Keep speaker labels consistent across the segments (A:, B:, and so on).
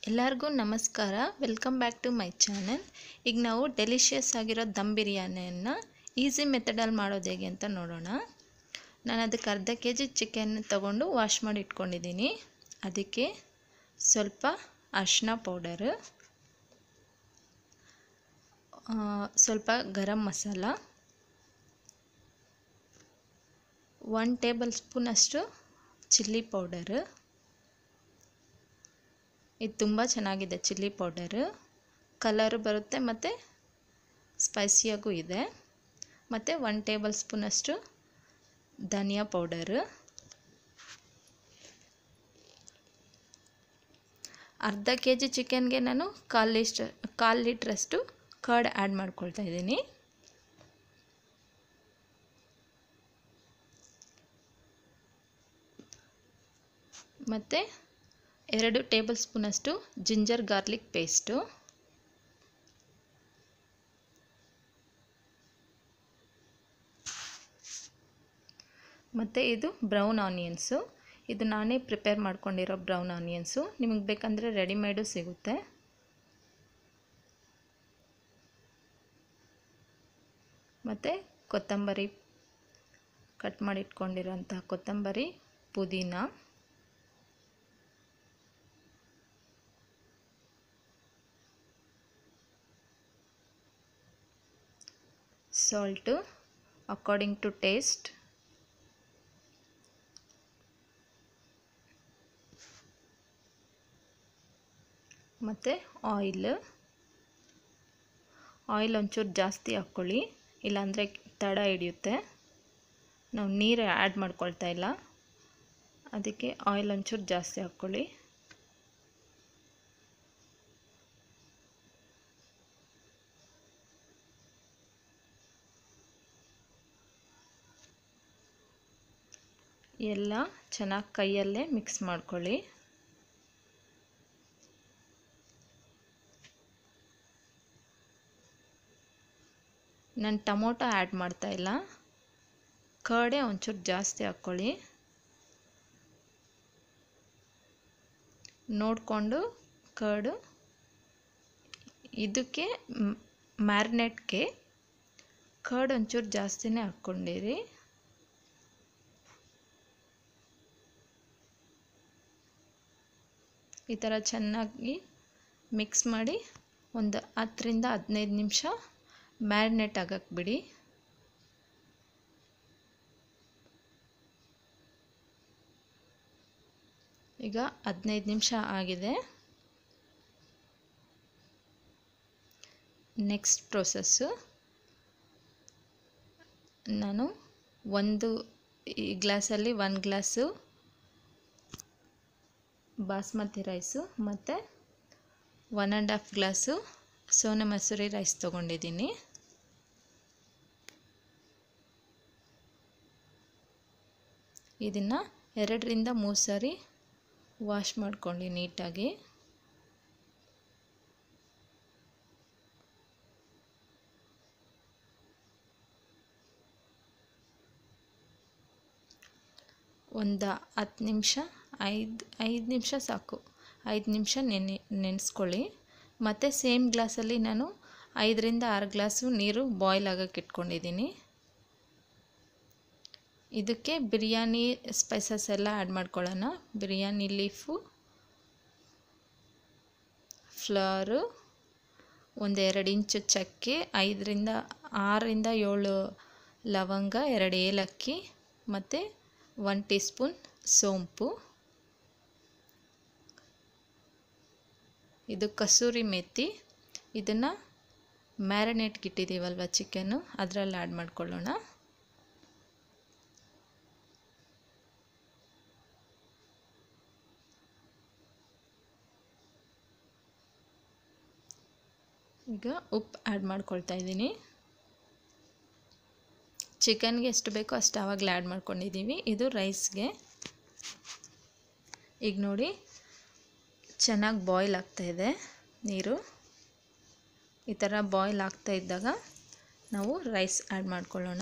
A: ಎಲ್ಲರಿಗೂ ನಮಸ್ಕಾರ welcome back to my channel ಈಗ ನಾವು ಡೆಲಿಷಿಯಸ್ ಆಗಿರೋ ದಮ್ ಬಿರಿಯಾನಿಯನ್ನು ಈಸಿ ಮೆಥಡಲ್ಲಿ ಮಾಡೋದು ಹೇಗೆ ಅಂತ ನೋಡೋಣ ನಾನು ಅದಕ್ಕೆ ಅರ್ಧ ಕೆ ಜಿ ಚಿಕನ್ ತೊಗೊಂಡು ವಾಶ್ ಮಾಡಿ ಇಟ್ಕೊಂಡಿದ್ದೀನಿ ಅದಕ್ಕೆ ಸ್ವಲ್ಪ ಅರಿಶಿನ ಪೌಡರು ಸ್ವಲ್ಪ ಗರಂ ಮಸಾಲ ಒನ್ ಟೇಬಲ್ ಸ್ಪೂನಷ್ಟು ಚಿಲ್ಲಿ ಪೌಡರು ಇದು ತುಂಬ ಚೆನ್ನಾಗಿದೆ ಚಿಲ್ಲಿ ಪೌಡರು ಕಲರು ಬರುತ್ತೆ ಮತ್ತು ಸ್ಪೈಸಿಯಾಗೂ ಇದೆ ಮತ್ತು ಒನ್ ಟೇಬಲ್ ಸ್ಪೂನಷ್ಟು ಧನಿಯಾ ಪೌಡರು ಅರ್ಧ ಕೆ ಜಿ ಚಿಕನ್ಗೆ ನಾನು ಕಾಲು ಲೀಸ್ಟ್ ಕಾಲು ಲೀಟ್ರಷ್ಟು ಕರ್ಡ್ ಆ್ಯಡ್ ಮಾಡ್ಕೊಳ್ತಾ ಇದ್ದೀನಿ ಮತ್ತು ಎರಡು ಟೇಬಲ್ ಸ್ಪೂನಷ್ಟು ಜಿಂಜರ್ ಗಾರ್ಲಿಕ್ ಪೇಸ್ಟು ಮತ್ತು ಇದು ಬ್ರೌನ್ ಆನಿಯನ್ಸು ಇದು ನಾನೇ ಪ್ರಿಪೇರ್ ಮಾಡ್ಕೊಂಡಿರೋ ಬ್ರೌನ್ ಆನಿಯನ್ಸು ನಿಮಗೆ ಬೇಕಂದರೆ ರೆಡಿಮೇಡು ಸಿಗುತ್ತೆ ಮತ್ತು ಕೊತ್ತಂಬರಿ ಕಟ್ ಮಾಡಿ ಇಟ್ಕೊಂಡಿರೋಂಥ ಕೊತ್ತಂಬರಿ ಪುದೀನ ಸಾಲ್ಟು ಅಕಾರ್ಡಿಂಗ್ ಟು ಟೇಸ್ಟ್ ಮತ್ತು ಆಯಿಲ್ ಆಯಿಲ್ ಒಂಚೂರು ಜಾಸ್ತಿ ಹಾಕ್ಕೊಳ್ಳಿ ಇಲ್ಲಾಂದರೆ ತಡ ಹಿಡಿಯುತ್ತೆ ನಾವು ನೀರು ಆ್ಯಡ್ ಮಾಡ್ಕೊಳ್ತಾ ಇಲ್ಲ ಅದಕ್ಕೆ ಆಯಿಲ್ ಒಂಚೂರು ಜಾಸ್ತಿ ಹಾಕ್ಕೊಳ್ಳಿ ಎಲ್ಲ ಚೆನ್ನಾಗಿ ಕೈಯಲ್ಲೇ ಮಿಕ್ಸ್ ಮಾಡ್ಕೊಳ್ಳಿ ನಾನು ಟೊಮೊಟೊ ಆ್ಯಡ್ ಮಾಡ್ತಾ ಇಲ್ಲ ಕರ್ಡೆ ಒಂಚೂರು ಜಾಸ್ತಿ ಹಾಕ್ಕೊಳ್ಳಿ ನೋಡಿಕೊಂಡು ಕರ್ಡು ಇದಕ್ಕೆ ಮ್ಯಾರಿನೇಟ್ಗೆ ಕರ್ಡ್ ಒಂಚೂರು ಜಾಸ್ತಿನೇ ಹಾಕ್ಕೊಂಡಿರಿ ಈ ಥರ ಚೆನ್ನಾಗಿ ಮಿಕ್ಸ್ ಮಾಡಿ ಒಂದು ಹತ್ತರಿಂದ ಹದಿನೈದು ನಿಮಿಷ ಮ್ಯಾರಿನೇಟ್ ಆಗಕ್ಕೆ ಬಿಡಿ ಈಗ ಹದಿನೈದು ನಿಮಿಷ ಆಗಿದೆ ನೆಕ್ಸ್ಟ್ ಪ್ರೊಸೆಸ್ಸು ನಾನು ಒಂದು ಈ ಗ್ಲಾಸಲ್ಲಿ ಒಂದು ಗ್ಲಾಸು ಬಾಸ್ಮತಿ ರೈಸು ಮತ್ತು one and half glass Sona Masuri rice ತೊಗೊಂಡಿದ್ದೀನಿ ಇದನ್ನು ಎರಡರಿಂದ ಮೂರು ಸಾರಿ ವಾಶ್ ಮಾಡ್ಕೊಂಡು ನೀಟಾಗಿ ಒಂದು ಹತ್ತು ನಿಮಿಷ ಐದು ಐದು ನಿಮಿಷ ಸಾಕು ಐದು ನಿಮಿಷ ನೆನೆ ನೆನೆಸ್ಕೊಳ್ಳಿ ಮತ್ತು ಸೇಮ್ ಗ್ಲಾಸಲ್ಲಿ ನಾನು ಐದರಿಂದ ಆರು ಗ್ಲಾಸು ನೀರು ಬಾಯ್ಲ್ ಆಗೋಕ್ಕೆ ಇಟ್ಕೊಂಡಿದ್ದೀನಿ ಇದಕ್ಕೆ ಬಿರಿಯಾನಿ ಸ್ಪೈಸಸ್ ಎಲ್ಲ ಆ್ಯಡ್ ಮಾಡ್ಕೊಳ್ಳೋಣ ಬಿರಿಯಾನಿ ಲೀಫು ಫ್ಲವರು ಒಂದೆರಡು ಇಂಚು ಚಕ್ಕೆ ಐದರಿಂದ ಆರರಿಂದ ಏಳು ಲವಂಗ ಎರಡು ಏಲಕ್ಕಿ ಮತ್ತು ಒನ್ ಟೀ ಸ್ಪೂನ್ ಸೋಂಪು ಇದು ಕಸೂರಿ ಮೆಥಿ ಇದನ್ನು ಮ್ಯಾರಿನೇಟ್ಗೆ ಇಟ್ಟಿದ್ದೀವಲ್ವ ಚಿಕನ್ನು ಅದರಲ್ಲಿ ಆ್ಯಡ್ ಮಾಡ್ಕೊಳ್ಳೋಣ ಈಗ ಉಪ್ಪು ಆ್ಯಡ್ ಮಾಡ್ಕೊಳ್ತಾ ಇದ್ದೀನಿ ಚಿಕನ್ಗೆ ಎಷ್ಟು ಬೇಕೋ ಅಷ್ಟು ಆವಾಗಲೇ ಆ್ಯಡ್ ಮಾಡ್ಕೊಂಡಿದ್ದೀವಿ ಇದು ರೈಸ್ಗೆ ಈಗ ನೋಡಿ ಚೆನ್ನಾಗಿ ಬಾಯ್ಲ್ ಆಗ್ತಾಯಿದೆ ನೀರು ಈ ಥರ ಬಾಯ್ಲ್ ಆಗ್ತಾ ಇದ್ದಾಗ ನಾವು ರೈಸ್ ಆ್ಯಡ್ ಮಾಡ್ಕೊಳ್ಳೋಣ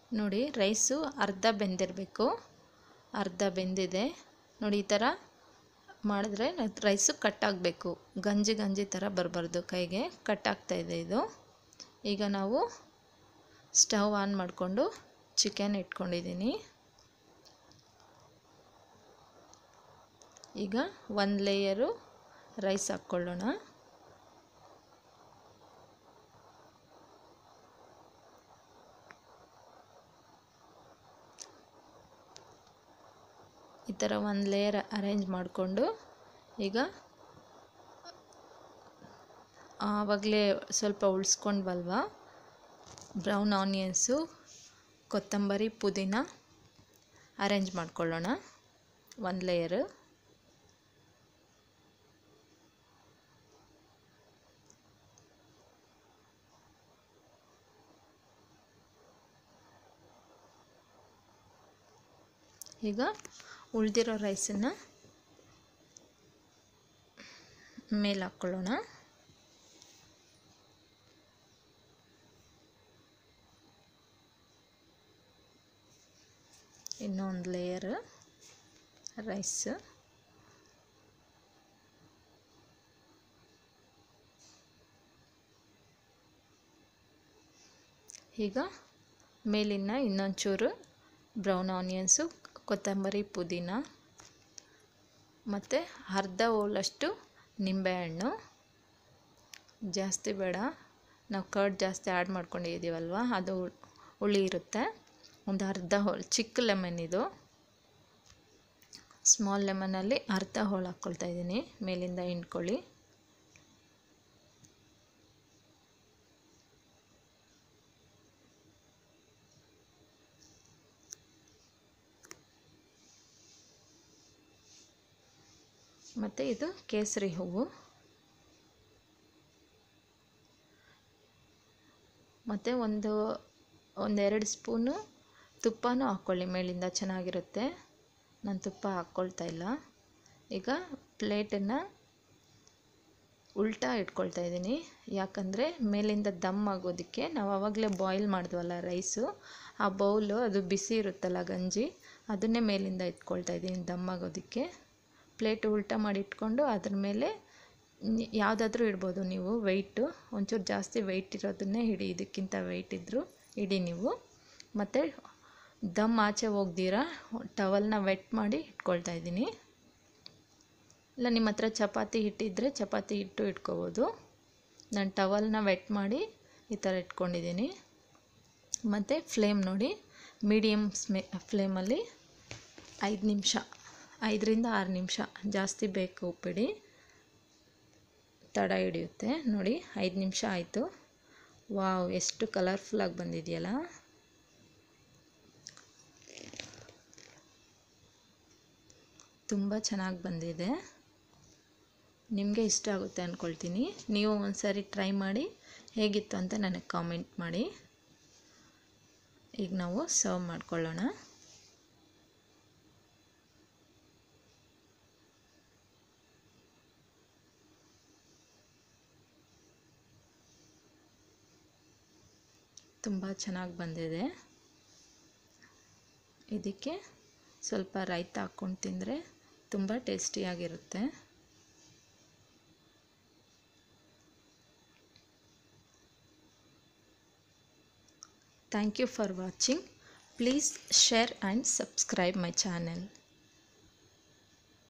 A: ನೋಡಿ ರೈಸು ಅರ್ಧ ಬೆಂದಿರಬೇಕು ಅರ್ಧ ಬೆಂದಿದೆ ನೋಡಿ ಈ ಥರ ಮಾಡಿದ್ರೆ ರೈಸು ಕಟ್ಟಾಗಬೇಕು ಗಂಜಿ ಗಂಜಿ ಥರ ಬರಬಾರ್ದು ಕೈಗೆ ಕಟ್ಟಾಗ್ತಾಯಿದೆ ಇದು ಈಗ ನಾವು ಸ್ಟವ್ ಆನ್ ಮಾಡಿಕೊಂಡು ಚಿಕನ್ ಇಟ್ಕೊಂಡಿದ್ದೀನಿ ಈಗ ಒಂದು ಲೇಯರು ರೈಸ್ ಹಾಕ್ಕೊಳ್ಳೋಣ ಈ ಥರ ಒಂದು ಲೇಯರ್ ಅರೇಂಜ್ ಮಾಡಿಕೊಂಡು ಈಗ ಆವಾಗಲೇ ಸ್ವಲ್ಪ ಉಳಿಸ್ಕೊಂಡ್ವಲ್ವ ಬ್ರೌನ್ ಆನಿಯನ್ಸು ಕೊತ್ತಂಬರಿ ಪುದೀನ ಅರೇಂಜ್ ಮಾಡ್ಕೊಳ್ಳೋಣ ಒಂದು ಲೇಯರು ಈಗ ಉಳಿದಿರೋ ರೈಸನ್ನು ಮೇಲೆ ಹಾಕ್ಕೊಳ್ಳೋಣ ಇನ್ನೊಂದು ಲೇಯರ್ ರೈಸ್ ಈಗ ಮೇಲಿನ ಇನ್ನೊಂಚೂರು ಬ್ರೌನ್ ಆನಿಯನ್ಸು ಕೊತ್ತಂಬರಿ ಪುದೀನ ಮತ್ತು ಅರ್ಧ ಹೋಲಷ್ಟು ನಿಂಬೆಹಣ್ಣು ಜಾಸ್ತಿ ಬೇಡ ನಾವು ಕರ್ಡ್ ಜಾಸ್ತಿ ಆ್ಯಡ್ ಮಾಡ್ಕೊಂಡಿದ್ದೀವಲ್ವ ಅದು ಹುಳಿ ಇರುತ್ತೆ ಒಂದು ಅರ್ಧ ಹೋಲ್ ಚಿಕ್ಕ ಲೆಮನ್ ಇದು ಸ್ಮಾಲ್ ಲೆಮನಲ್ಲಿ ಅರ್ಧ ಹೋಳು ಹಾಕ್ಕೊಳ್ತಾ ಇದ್ದೀನಿ ಮೇಲಿಂದ ಹಿಂಡ್ಕೊಳ್ಳಿ ಮತ್ತು ಇದು ಕೇಸರಿ ಹೂವು ಮತ್ತು ಒಂದು ಒಂದೆರಡು ಸ್ಪೂನು ತುಪ್ಪನೂ ಹಾಕ್ಕೊಳ್ಳಿ ಮೇಲಿಂದ ಚೆನ್ನಾಗಿರುತ್ತೆ ನಾನು ತುಪ್ಪ ಹಾಕ್ಕೊಳ್ತಾ ಇಲ್ಲ ಈಗ ಪ್ಲೇಟನ್ನು ಉಲ್ಟಾ ಇಟ್ಕೊಳ್ತಾ ಇದ್ದೀನಿ ಯಾಕಂದರೆ ಮೇಲಿಂದ ದಮ್ ಆಗೋದಕ್ಕೆ ನಾವು ಆವಾಗಲೇ ಬಾಯ್ಲ್ ಮಾಡಿದ್ವಲ್ಲ ರೈಸು ಆ ಬೌಲು ಅದು ಬಿಸಿ ಇರುತ್ತಲ್ಲ ಗಂಜಿ ಅದನ್ನೇ ಮೇಲಿಂದ ಇಟ್ಕೊಳ್ತಾ ಇದ್ದೀನಿ ದಮ್ ಆಗೋದಕ್ಕೆ ಪ್ಲೇಟ್ ಉಲ್ಟಾ ಮಾಡಿ ಇಟ್ಕೊಂಡು ಅದ್ರ ಮೇಲೆ ಯಾವುದಾದ್ರೂ ಇಡ್ಬೋದು ನೀವು ವೆಯ್ಟು ಒಂಚೂರು ಜಾಸ್ತಿ ವೆಯ್ಟ್ ಇರೋದನ್ನೇ ಹಿಡಿ ಇದಕ್ಕಿಂತ ವೆಯ್ಟ್ ಇದ್ದರೂ ಇಡಿ ನೀವು ಮತ್ತು ದಮ್ ಆಚೆ ಹೋಗ್ದಿರ ಟವಲ್ನ ವೆಟ್ ಮಾಡಿ ಇಟ್ಕೊಳ್ತಾ ಇದ್ದೀನಿ ಇಲ್ಲ ನಿಮ್ಮ ಹತ್ರ ಚಪಾತಿ ಹಿಟ್ಟಿದ್ದರೆ ಚಪಾತಿ ಹಿಟ್ಟು ಇಟ್ಕೋಬೋದು ನಾನು ಟವಲ್ನ ವೆಟ್ ಮಾಡಿ ಈ ಥರ ಇಟ್ಕೊಂಡಿದ್ದೀನಿ ಮತ್ತು ಫ್ಲೇಮ್ ನೋಡಿ ಮೀಡಿಯಮ್ ಸ್ಮೇ ಫ್ಲೇಮಲ್ಲಿ ಐದು ನಿಮಿಷ ಐದರಿಂದ ಆರು ನಿಮಿಷ ಜಾಸ್ತಿ ಬೇಕು ಬಿಡಿ ತಡ ಹಿಡಿಯುತ್ತೆ ನೋಡಿ ಐದು ನಿಮಿಷ ಆಯಿತು ವಾವ್ ಎಷ್ಟು ಕಲರ್ಫುಲ್ಲಾಗಿ ಬಂದಿದೆಯಲ್ಲ ತುಂಬ ಚೆನ್ನಾಗಿ ಬಂದಿದೆ ನಿಮಗೆ ಇಷ್ಟ ಆಗುತ್ತೆ ಅಂದ್ಕೊಳ್ತೀನಿ ನೀವು ಒಂದ್ಸರಿ ಟ್ರೈ ಮಾಡಿ ಹೇಗಿತ್ತು ಅಂತ ನನಗೆ ಕಾಮೆಂಟ್ ಮಾಡಿ ಈಗ ನಾವು ಸರ್ವ್ ಮಾಡ್ಕೊಳ್ಳೋಣ ತುಂಬ ಚೆನ್ನಾಗಿ ಬಂದಿದೆ ಇದಕ್ಕೆ ಸ್ವಲ್ಪ ರೈತ ಹಾಕ್ಕೊಂಡು ತಿಂದರೆ ತುಂಬ ಟೇಸ್ಟಿಯಾಗಿರುತ್ತೆ thank you for watching please share and subscribe my channel